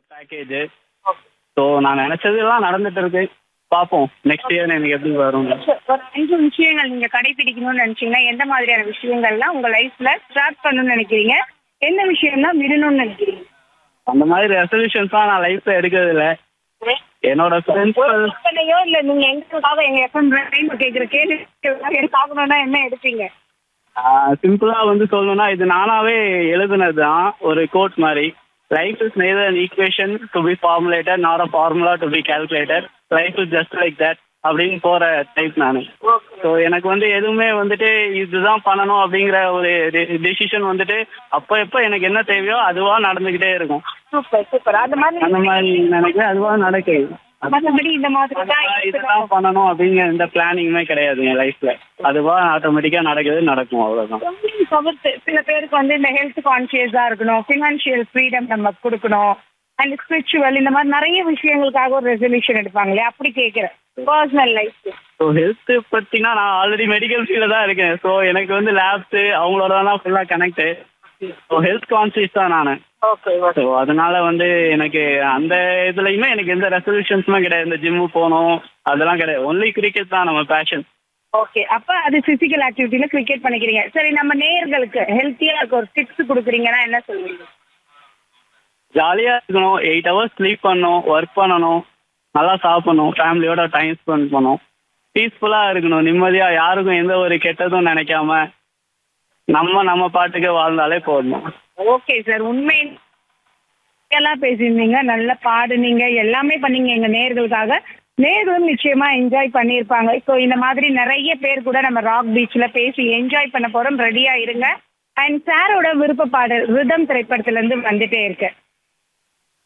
package so நான் நினைச்சதெல்லாம் நடந்துட்டு இருக்கு பார்ப்போம் நெக்ஸ்ட் இயர் எனக்கு எப்படி வரும் ஒரு அஞ்சு விஷயங்கள் நீங்க கடைபிடிக்கணும்னு நினைச்சீங்கன்னா எந்த மாதிரியான விஷயங்கள்லாம் உங்க லைஃப்ல ஸ்டார்ட் பண்ணணும்னு நினைக்கிறீங்க எந்த விஷயம் தான் விடணும்னு நினைக்கிறீங்க அந்த மாதிரி ரெசல்யூஷன்ஸ்லாம் நான் லைஃப்ல எடுக்கிறது இல்ல என்னோட ஃப்ரெண்ட்ஸ் கற்பனையோ இல்ல நீங்க எங்களுக்காக எங்க எஃப்எம் கேக்குற கேள்வி எனக்கு ஆகணும்னா என்ன எடுப்பீங்க சிம்பிளா வந்து சொல்லணும்னா இது நானாவே எழுதுனது தான் ஒரு கோட் மாதிரி life is neither an equation to be formulated not a formula to be calculated life is just like that அப்படின்னு போற டைப் நான் ஸோ எனக்கு வந்து எதுவுமே வந்துட்டு இதுதான் பண்ணணும் அப்படிங்கிற ஒரு டெசிஷன் வந்துட்டு அப்போ எப்போ எனக்கு என்ன தேவையோ அதுவா நடந்துகிட்டே இருக்கும் சூப்பர் சூப்பர் அந்த மாதிரி அந்த மாதிரி நினைக்கிறேன் அதுவா நடக்குது மற்றபடி இந்த மாதிரி தான் நான் இதெல்லாம் பண்ணணும் அப்படிங்கிற எந்த பிளானிங்குமே கிடையாது என் லைஃப்ல அதுவா ஆட்டோமேட்டிக்கா நடக்குது நடக்கும் அவ்வளவுதான் தொழில் தவிர்த்து சில பேருக்கு வந்து இந்த ஹெல்த் கான்சியஸா இருக்கணும் ஃபினான்ஷியல் ஃப்ரீடம் நம்ம கொடுக்கணும் அண்ட் ஸ்பிரிச்சுவல் இந்த மாதிரி நிறைய விஷயங்களுக்காக ஒரு ரெசல்யூஷன் எடுப்பாங்க இல்லையா அப்படி கேட்குறேன் பர்சனல் லைஃப் ஸோ ஹெல்த் பத்தினா நான் ஆல்ரெடி மெடிக்கல் ஃபீல்ட்ல தான் இருக்கேன் ஸோ எனக்கு வந்து லேப்ஸ் அவங்களோட தான் ஃபுல்லாக கனெக்ட் ஸோ ஹெல்த் கான்சியஸ் தான் நான் ஓகே ஸோ அதனால வந்து எனக்கு அந்த இதுலயுமே எனக்கு எந்த ரெசல்யூஷன்ஸுமே கிடையாது இந்த ஜிம்மு போகணும் அதெல்லாம் கிடையாது ஒன்லி கிரிக்கெட் தான் நம்ம பேஷன் ஓகே அப்ப அது பிசிக்கல் ஆக்டிவிட்டில கிரிக்கெட் பண்ணிக்கிறீங்க சரி நம்ம நேயர்களுக்கு ஹெல்த்தியா இருக்க ஒரு டிப்ஸ் கொடுக்குறீங்கன்னா என்ன சொல்லுவீங்க ஜாலியாக இருக்கணும் எயிட் ஹவர்ஸ் ஸ்லீப் பண்ணணும் ஒர்க் பண்ணணும் நல்லா சாப்பிடணும் ஃபேமிலியோட டைம் ஸ்பெண்ட் பண்ணணும் பீஸ்ஃபுல்லாக இருக்கணும் நிம்மதியாக யாருக்கும் எந்த ஒரு கெட்டதும் நினைக்காம நம்ம நம்ம பாட்டுக்கு வாழ்ந்தாலே போதும் ஓகே சார் உண்மை எல்லாம் பேசியிருந்தீங்க நல்லா பாடுனீங்க எல்லாமே பண்ணீங்க எங்க நேர்களுக்காக நேர்களும் நிச்சயமா என்ஜாய் பண்ணியிருப்பாங்க ஸோ இந்த மாதிரி நிறைய பேர் கூட நம்ம ராக் பீச்ல பேசி என்ஜாய் பண்ண போறோம் ரெடியா இருங்க அண்ட் சாரோட விருப்ப பாடல் ரிதம் திரைப்படத்துல இருந்து வந்துட்டே இருக்கு